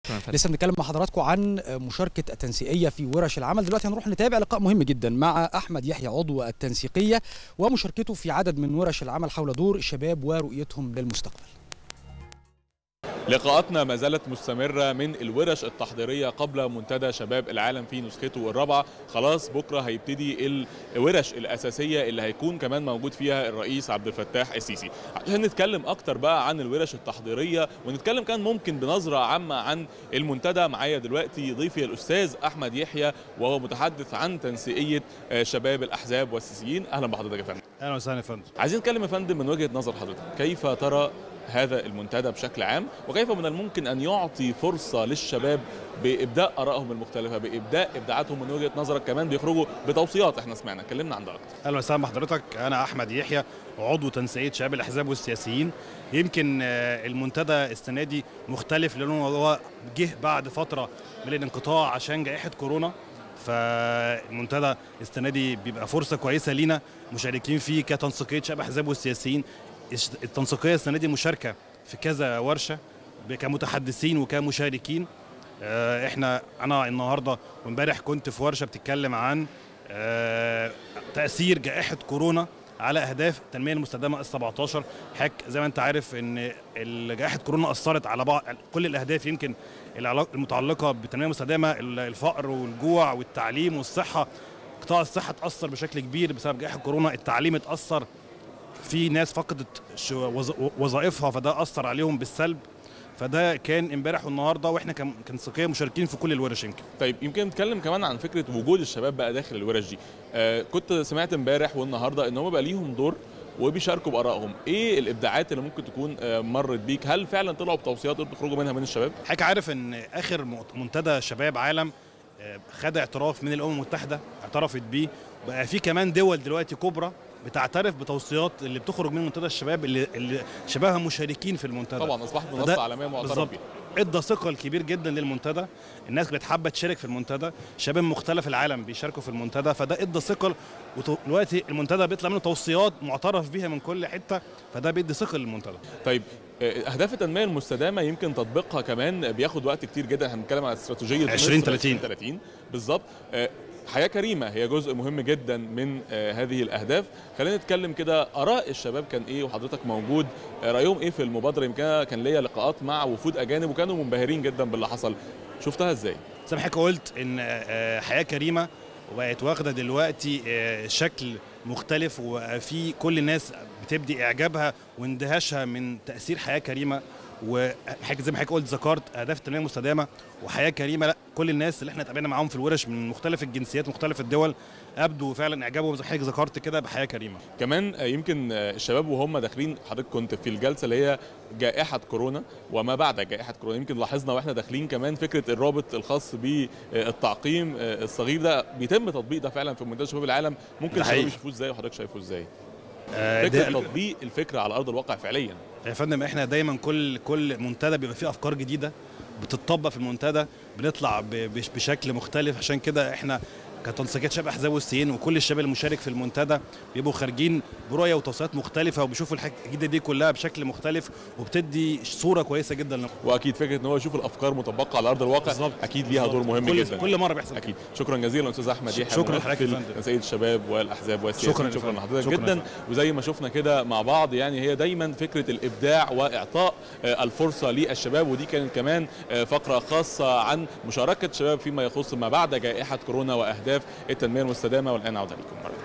لسه بنتكلم مع حضراتكم عن مشاركه التنسيقيه في ورش العمل دلوقتي هنروح نتابع لقاء مهم جدا مع احمد يحيى عضو التنسيقيه ومشاركته في عدد من ورش العمل حول دور الشباب ورؤيتهم للمستقبل لقاءاتنا ما زالت مستمرة من الورش التحضيرية قبل منتدى شباب العالم في نسخته الرابعة خلاص بكرة هيبتدي الورش الأساسية اللي هيكون كمان موجود فيها الرئيس عبد الفتاح السيسي عشان نتكلم أكتر بقى عن الورش التحضيرية ونتكلم كان ممكن بنظرة عامة عن المنتدى معايا دلوقتي ضيفي الأستاذ أحمد يحيى وهو متحدث عن تنسيقية شباب الأحزاب والسيسيين أهلا بحضرتك يا فندم أهلا وسهلا يا فندم عايزين نتكلم يا فندم من وجهة نظر حضرتك كيف ترى هذا المنتدى بشكل عام وكيف من الممكن ان يعطي فرصه للشباب بابداء ارائهم المختلفه بابداء ابداعاتهم من وجهه نظرك كمان بيخرجوا بتوصيات احنا سمعنا اتكلمنا عن ده اكتر اهلا وسهلا بحضرتك انا احمد يحيى عضو تنسيقيه شباب الاحزاب والسياسيين يمكن المنتدى السنه دي مختلف لانه هو جه بعد فتره من الانقطاع عشان جائحه كورونا فالمنتدى السنه دي بيبقى فرصه كويسه لينا مشاركين فيه كتنسيقيه شباب الاحزاب والسياسيين التنسيقيه السنه دي مشاركه في كذا ورشه كمتحدثين وكمشاركين احنا انا النهارده وامبارح كنت في ورشه بتتكلم عن تاثير جائحه كورونا على اهداف التنميه المستدامه ال 17 حك زي ما انت عارف ان جائحه كورونا اثرت على بعض كل الاهداف يمكن المتعلقه بالتنميه المستدامه الفقر والجوع والتعليم والصحه قطاع الصحه اتاثر بشكل كبير بسبب جائحه كورونا التعليم اتاثر في ناس فقدت وظائفها فده اثر عليهم بالسلب فده كان امبارح والنهارده واحنا كنسيقيه مشاركين في كل الورش يمكن طيب يمكن نتكلم كمان عن فكره وجود الشباب بقى داخل الورش دي آه كنت سمعت امبارح والنهارده ان هم بقى ليهم دور وبيشاركوا بارائهم ايه الابداعات اللي ممكن تكون آه مرت بيك هل فعلا طلعوا بتوصيات بتخرجوا منها من الشباب حضرتك عارف ان اخر منتدى شباب عالم آه خد اعتراف من الامم المتحده اعترفت بيه بقى في كمان دول دلوقتي كبرى بتعترف بتوصيات اللي بتخرج من منتدى الشباب اللي, اللي شبابها مشاركين في المنتدى طبعا اصبحت منصه عالميه معترف بيها ادى ثقه كبير جدا للمنتدى الناس بقت حابه تشارك في المنتدى شباب مختلف العالم بيشاركوا في المنتدى فده ادى ثقه ودلوقتي المنتدى بيطلع منه توصيات معترف بيها من كل حته فده بيدي ثقه للمنتدى طيب اهداف التنميه المستدامه يمكن تطبيقها كمان بياخد وقت كتير جدا احنا بنتكلم على استراتيجيه 2030 30 بالظبط حياه كريمه هي جزء مهم جدا من آه هذه الاهداف خلينا نتكلم كده اراء الشباب كان ايه وحضرتك موجود آه رايهم ايه في المبادره يمكن كان ليا لقاءات مع وفود اجانب وكانوا منبهرين جدا باللي حصل شفتها ازاي زي ما حضرتك قلت ان آه حياه كريمه وبقت واخده دلوقتي شكل مختلف وفي كل الناس بتبدي اعجابها واندهاشها من تاثير حياه كريمه وحاجه زي ما حضرتك قلت ذكرت اهداف التنميه المستدامه وحياه كريمه لا كل الناس اللي احنا اتقابلنا معاهم في الورش من مختلف الجنسيات مختلف الدول ابدوا فعلا اعجابهم زي ما حضرتك ذكرت كده بحياه كريمه كمان يمكن الشباب وهم داخلين حضرتك كنت في الجلسه اللي هي جائحه كورونا وما بعد جائحه كورونا يمكن لاحظنا واحنا داخلين كمان فكره الرابط الخاص بالتعقيم الصغير ده بيتم تطبيق ده فعلا في منتدى شباب العالم ممكن الشباب يشوفوه ازاي وحضرتك شايفه ازاي فكره تطبيق الفكره على ارض الواقع فعليا يا فندم احنا دايما كل كل منتدى بيبقى فيه افكار جديده بتطبق في المنتدى بنطلع بشكل مختلف عشان كده احنا كتنسيقات شباب احزاب والسيين وكل الشباب المشارك في المنتدى بيبقوا خارجين برؤيه وتوصيات مختلفه وبيشوفوا الحاجه الجديده دي كلها بشكل مختلف وبتدي صوره كويسه جدا لهم. واكيد فكره ان هو يشوف الافكار مطبقه على ارض الواقع بالزبط. اكيد ليها دور مهم كل جدا كل مره بيحصل اكيد شكرا جزيلا استاذ احمد يحيى شكرا لحضرتك سيد الشباب والاحزاب والسياسيين شكرا, شكرا لحضرتك جدا وزي ما شفنا كده مع بعض يعني هي دايما فكره الابداع واعطاء الفرصه للشباب ودي كانت كمان فقره خاصه عن مشاركه الشباب فيما يخص ما بعد جائحه كورونا واهداف التنميه المستدامه والان عوده لكم مره